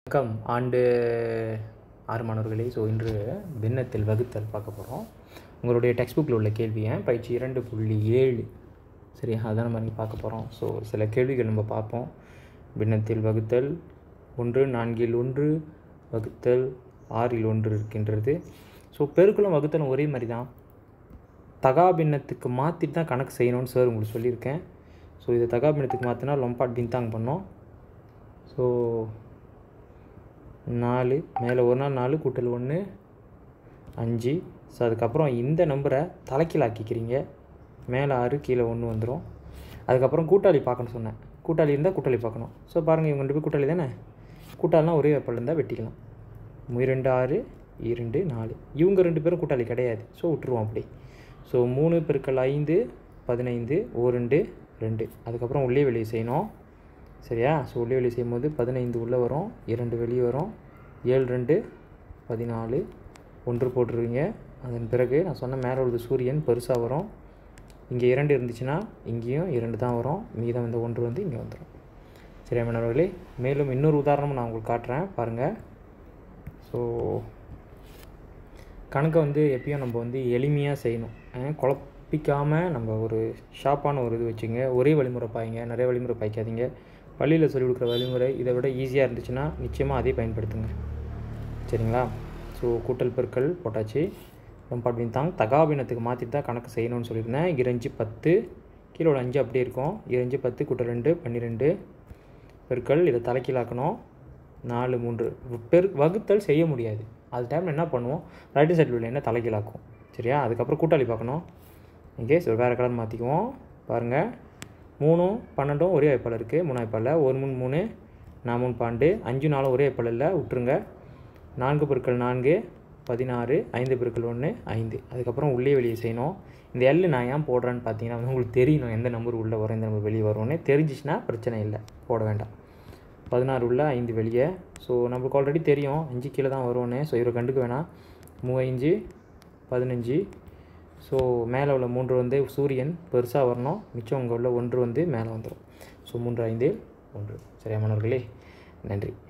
வணக்கம் ஆண்டு ஆறு மாணவர்களே ஸோ இன்று பின்னத்தில் வகுத்தல் பார்க்க போகிறோம் உங்களுடைய டெக்ஸ்ட் புக்கில் உள்ள கேள்வியை பயிற்சி இரண்டு புள்ளி ஏழு சரி அதான் நம்ம இன்றைக்கி பார்க்க போகிறோம் ஸோ சில கேள்விகள் நம்ம பார்ப்போம் பின்னத்தில் வகுத்தல் ஒன்று நான்கில் ஒன்று வகுத்தல் ஆறில் ஒன்று இருக்கின்றது ஸோ பெருக்குளம் வகுத்தலும் ஒரே மாதிரி தான் தகா பின்னத்துக்கு மாற்றிட்டு தான் கணக்கு செய்யணும்னு சார் உங்களுக்கு சொல்லியிருக்கேன் ஸோ இதை தகா பின்னத்துக்கு மாற்றினா லொம்பாட் பின்தாங் பண்ணோம் ஸோ நாலு மேலே ஒரு நாள் நாலு கூட்டல் ஒன்று அஞ்சு ஸோ அதுக்கப்புறம் இந்த நம்பரை தலைக்கீழ் ஆக்கிக்கிறீங்க மேலே ஆறு கீழே ஒன்று வந்துடும் அதுக்கப்புறம் கூட்டாளி பார்க்கணும் சொன்னேன் கூட்டாளி இருந்தால் கூட்டாளி பார்க்கணும் ஸோ பாருங்கள் இவங்க ரெண்டு பேர் கூட்டாளி தானே கூட்டாளினா ஒரே வெப்பல் இருந்தால் வெட்டிக்கலாம் இரண்டு ஆறு இரண்டு நாலு இவங்க ரெண்டு பேரும் கூட்டாளி கிடையாது ஸோ விட்டுருவோம் அப்படி ஸோ மூணு பெருக்கல் ஐந்து பதினைந்து ஓ ரெண்டு ரெண்டு அதுக்கப்புறம் உள்ளே வெளியே செய்யணும் சரியா ஸோ உள்ளே வெளியே செய்யும்போது பதினைந்து உள்ளே வரும் இரண்டு வெளியே வரும் ஏழு ரெண்டு பதினாலு ஒன்று போட்டுருவீங்க அதன் பிறகு நான் சொன்ன மேலே உள்ளது சூரியன் பெருசாக வரும் இங்கே இரண்டு இருந்துச்சுன்னா இங்கேயும் இரண்டு தான் வரும் மீதம் இந்த ஒன்று வந்து இங்கே வந்துடும் சரியா மாணவர்களே மேலும் இன்னொரு உதாரணம் நான் உங்களுக்கு காட்டுறேன் பாருங்கள் ஸோ கணக்கை வந்து எப்பயும் நம்ம வந்து எளிமையாக செய்யணும் அஹ் குழப்பிக்காமல் நம்ம ஒரு ஷார்ப்பான ஒரு இது வச்சுங்க ஒரே வழிமுறை பாய்ங்க நிறைய வழிமுறை பாய்க்காதீங்க பள்ளியில் சொல்லிக் கொடுக்குற வழிமுறை இதை விட ஈஸியாக இருந்துச்சுன்னா நிச்சயமாக அதே பயன்படுத்துங்க சரிங்களா ஸோ கூட்டல் பெருக்கல் போட்டாச்சு ரொம்ப அப்படின்னு தான் தகாபினத்துக்கு மாற்றிட்டு தான் கணக்கு செய்யணும்னு சொல்லியிருந்தேன் இரஞ்சு பத்து கீழே ஒரு அஞ்சு அப்படியே இருக்கும் இரஞ்சு பத்து கூட்டல் ரெண்டு பன்னிரெண்டு பெருக்கல் இதை தலைக்கீழாக்கணும் நாலு மூன்று பெரு வகுத்தல் செய்ய முடியாது அது டைமில் என்ன பண்ணுவோம் ரைட்டு சைடில் உள்ள என்ன தலைகீழாக்கும் சரியா அதுக்கப்புறம் கூட்டாளி பார்க்கணும் இங்கே ஸோ வேறு கலர் மாற்றிக்குவோம் பாருங்கள் மூணும் பன்னெண்டும் ஒரே வாய்ப்பால் இருக்குது மூணு வாய்ப்பால் ஒரு மூணு மூணு நான் மூணு பாண்டு அஞ்சு நாலும் ஒரே வாய்ப்பால் இல்லை விட்டுருங்க நான்கு பெருக்கள் நான்கு பதினாறு ஐந்து பெருக்கள் ஒன்று ஐந்து அதுக்கப்புறம் உள்ளே வெளியே செய்யணும் இந்த எல் நான் ஏன் போடுறேன்னு பார்த்தீங்கன்னா வந்து உங்களுக்கு தெரியணும் எந்த நம்பர் உள்ளே வரும் எந்த நம்பர் வெளியே வரும்னு தெரிஞ்சிச்சுன்னா பிரச்சனை இல்லை போட வேண்டாம் பதினாறு உள்ள ஐந்து வெளியே ஸோ நம்மளுக்கு ஆல்ரெடி தெரியும் அஞ்சு கீழே தான் வரும்னு ஸோ இவரை கண்டுக்க வேணாம் மூவஞ்சு பதினஞ்சு ஸோ மேலே உள்ள மூன்று வந்து சூரியன் பெருசாக வரணும் மிச்சம் அங்கே உள்ள ஒன்று வந்து மேலே வந்துடும் ஸோ மூன்று ஐந்து ஒன்று சரியா மாணவர்களே நன்றி